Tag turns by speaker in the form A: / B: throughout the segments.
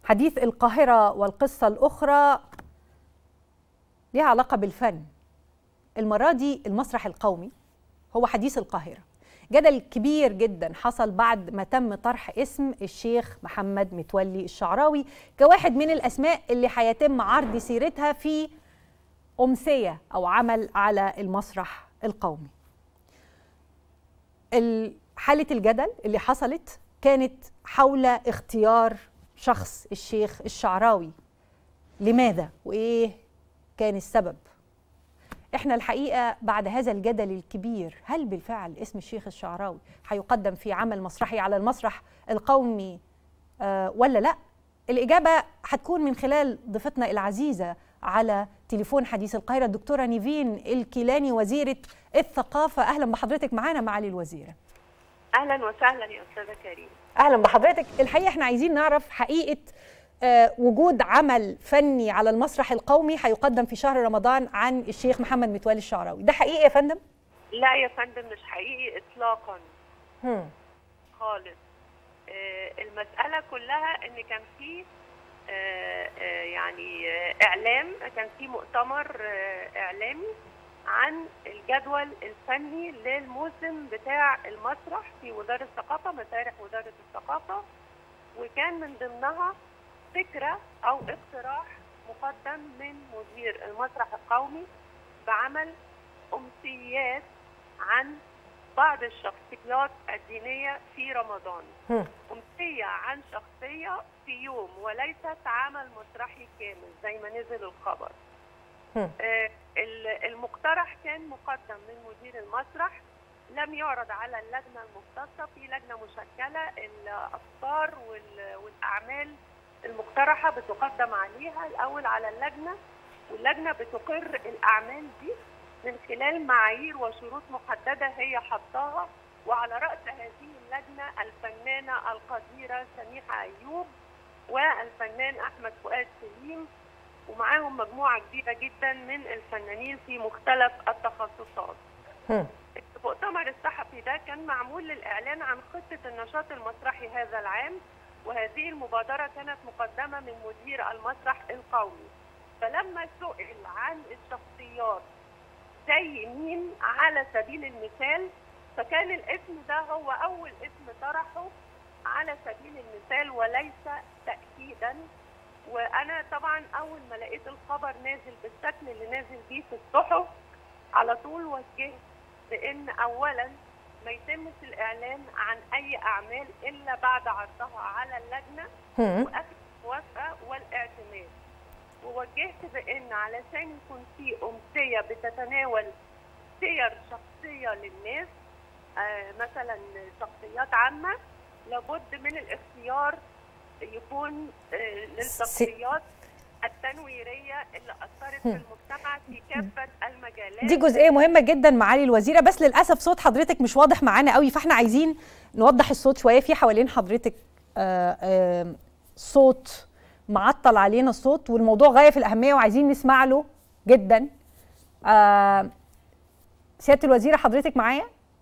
A: حديث القاهرة والقصة الأخرى لها علاقة بالفن المرة دي المسرح القومي هو حديث القاهرة جدل كبير جدا حصل بعد ما تم طرح اسم الشيخ محمد متولي الشعراوي كواحد من الأسماء اللي هيتم عرض سيرتها في أمسية أو عمل على المسرح القومي حالة الجدل اللي حصلت كانت حول اختيار شخص الشيخ الشعراوي لماذا وايه كان السبب احنا الحقيقه بعد هذا الجدل الكبير هل بالفعل اسم الشيخ الشعراوي هيقدم في عمل مسرحي على المسرح القومي آه ولا لا الاجابه هتكون من خلال ضيفتنا العزيزه على تليفون حديث القاهره الدكتوره نيفين الكيلاني وزيره الثقافه اهلا بحضرتك معانا معالي الوزيره
B: اهلا وسهلا يا استاذه كريم
A: اهلا بحضرتك الحقيقه احنا عايزين نعرف حقيقه آه وجود عمل فني على المسرح القومي هيقدم في شهر رمضان عن الشيخ محمد متولي الشعراوي ده حقيقي يا فندم
B: لا يا فندم مش حقيقي اطلاقا
A: هم.
B: خالص آه المساله كلها ان كان في آه آه يعني آه اعلام كان في مؤتمر آه اعلامي عن الجدول الفني للموسم بتاع المسرح في وزاره الثقافه مسارح وزاره الثقافه وكان من ضمنها فكره او اقتراح مقدم من مدير المسرح القومي بعمل امسيات عن بعض الشخصيات الدينيه في رمضان امسيه عن شخصيه في يوم وليست عمل مسرحي كامل زي ما نزل الخبر آه المقترح كان مقدم من مدير المسرح لم يعرض على اللجنه المختصه في لجنه مشكله الافكار والاعمال المقترحه بتقدم عليها الاول على اللجنه واللجنه بتقر الاعمال دي من خلال معايير وشروط محدده هي حطاها وعلى راس هذه اللجنه الفنانه القديره سميحه ايوب والفنان احمد فؤاد سليم ومعاهم مجموعة كبيرة جدا من الفنانين في مختلف التخصصات المؤتمر الصحفي ده كان معمول للإعلان عن خطة النشاط المسرحي هذا العام وهذه المبادرة كانت مقدمة من مدير المسرح القومي فلما سئل عن الشخصيات زي مين على سبيل المثال فكان الاسم ده هو أول اسم طرحه على سبيل المثال وليس تأكيدا وانا طبعا اول ما لقيت الخبر نازل بالشكل اللي نازل بيه في الصحف على طول وجهت بان اولا ما يتمش الاعلان عن اي اعمال الا بعد عرضها على اللجنه واخذ الموافقه والاعتماد ووجهت بان علشان يكون في امسيه بتتناول سير شخصيه للناس آه مثلا شخصيات عامه لابد من الاختيار يكون للشخصيات التنويريه اللي اثرت في المجتمع في كافه المجالات
A: دي جزئيه مهمه جدا معالي الوزيره بس للاسف صوت حضرتك مش واضح معانا قوي فاحنا عايزين نوضح الصوت شويه في حوالين حضرتك آآ آآ صوت معطل علينا الصوت والموضوع غايه في الاهميه وعايزين نسمع له جدا سياده الوزيره حضرتك معايا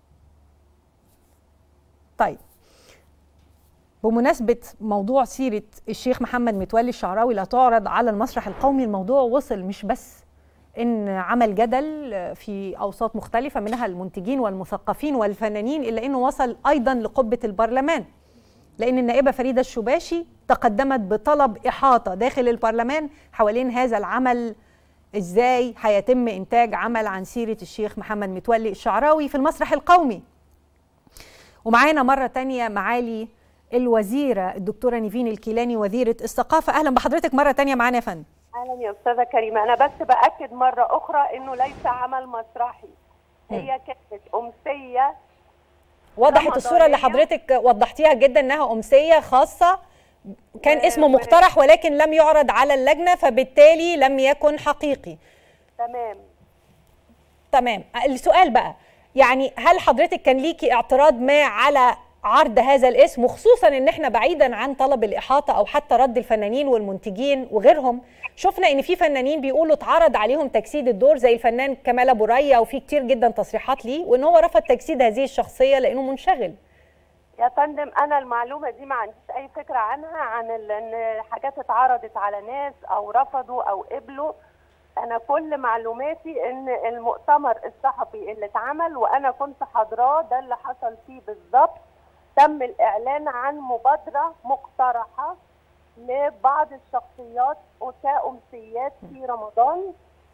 A: طيب بمناسبة موضوع سيرة الشيخ محمد متولي الشعراوي لا تعرض على المسرح القومي الموضوع وصل مش بس إن عمل جدل في أوساط مختلفة منها المنتجين والمثقفين والفنانين إلا إنه وصل أيضا لقبة البرلمان لأن النائبة فريدة الشباشي تقدمت بطلب إحاطة داخل البرلمان حوالين هذا العمل إزاي هيتم إنتاج عمل عن سيرة الشيخ محمد متولي الشعراوي في المسرح القومي ومعانا مرة تانية معالي الوزيره الدكتوره نيفين الكيلاني وزيره الثقافه اهلا بحضرتك مره تانية معانا يا فندم
B: اهلا يا استاذه كريمه انا بس باكد مره اخرى انه ليس عمل مسرحي هي كانت امسيه
A: وضحت الصوره اللي حضرتك وضحتيها جدا انها امسيه خاصه كان اسمه مقترح ولكن لم يعرض على اللجنه فبالتالي لم يكن حقيقي
B: تمام
A: تمام السؤال بقى يعني هل حضرتك كان ليكي اعتراض ما على عرض هذا الاسم وخصوصا ان احنا بعيدا عن طلب الاحاطه او حتى رد الفنانين والمنتجين وغيرهم شفنا ان في فنانين بيقولوا اتعرض عليهم تجسيد الدور زي الفنان كمال ابو ريا وفي كتير جدا تصريحات ليه وان هو رفض تجسيد هذه الشخصيه لانه منشغل
B: يا فندم انا المعلومه دي ما عنديش اي فكره عنها عن ال- ان حاجات اتعرضت على ناس او رفضوا او قبلوا انا كل معلوماتي ان المؤتمر الصحفي اللي اتعمل وانا كنت حاضراه ده اللي حصل فيه بالظبط تم الاعلان عن مبادره مقترحه لبعض الشخصيات كأمسيات في رمضان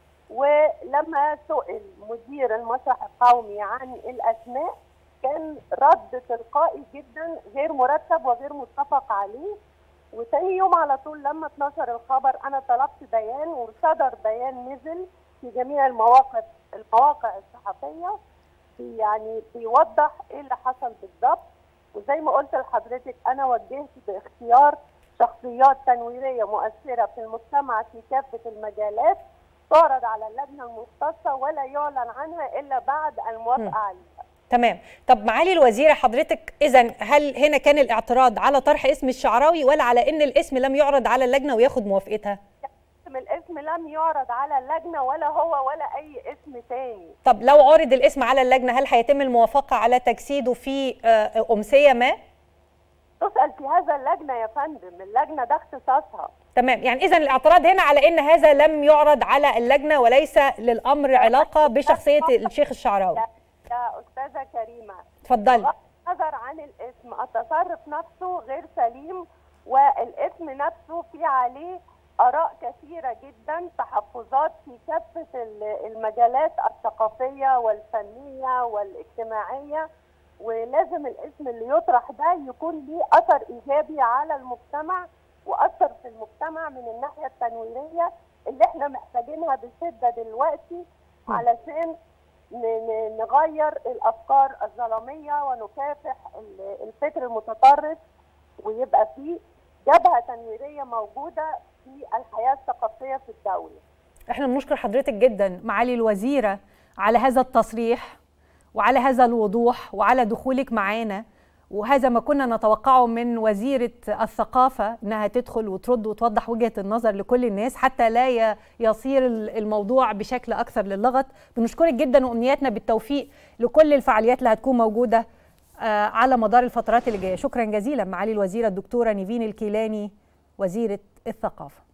B: ولما سئل مدير المسرح القومي عن الاسماء كان رد تلقائي جدا غير مرتب وغير متفق عليه وتاني يوم على طول لما اتنشر الخبر انا طلبت بيان وصدر بيان نزل في جميع المواقع المواقع الصحفيه في- يعني بيوضح ايه اللي حصل بالظبط وزي ما قلت لحضرتك انا وجهت باختيار شخصيات تنويريه مؤثره في المجتمع في كافه المجالات تعرض على اللجنه المختصه ولا يعلن عنها الا بعد الموافقه عليها
A: تمام طب معالي الوزيره حضرتك اذا هل هنا كان الاعتراض على طرح اسم الشعراوي ولا على ان الاسم لم يعرض على اللجنه وياخد موافقتها
B: اسم الاسم لم يعرض على اللجنه ولا هو ولا اي اسم تاني
A: طب لو عرض الاسم على اللجنه هل هيتم الموافقه على تجسيده في آه، امسيه ما
B: تسال في هذا اللجنه يا فندم اللجنه ده اختصاصها
A: تمام يعني اذا الاعتراض هنا على ان هذا لم يعرض على اللجنه وليس للامر علاقه بشخصيه الشيخ الشعراوي
B: يا يا استاذه كريمه
A: اتفضلي
B: بغض النظر عن الاسم التصرف نفسه غير سليم والاسم نفسه في عليه اراء كثيره جدا تحفظات في كافه ال- المجالات الثقافيه والفنيه والاجتماعيه ولازم الاسم اللي يطرح ده يكون ليه اثر ايجابي على المجتمع واثر في المجتمع من الناحيه التنويريه اللي احنا محتاجينها بشده دلوقتي
A: م.
B: علشان ن- ن- نغير الافكار الظلاميه ونكافح ال- الفكر المتطرف ويبقى فيه جبهه تنويريه موجوده في الحياه الثقافيه في الدوله.
A: احنا بنشكر حضرتك جدا معالي الوزيره على هذا التصريح وعلى هذا الوضوح وعلى دخولك معانا وهذا ما كنا نتوقعه من وزيرة الثقافة انها تدخل وترد وتوضح وجهة النظر لكل الناس حتى لا ي- يصير ال- الموضوع بشكل اكثر للغط بنشكرك جدا وامنياتنا بالتوفيق لكل الفعاليات اللي هتكون موجودة آه، على مدار الفترات اللي جاية شكرا جزيلا معالي الوزيرة الدكتورة نيفين الكيلاني وزيرة الثقافة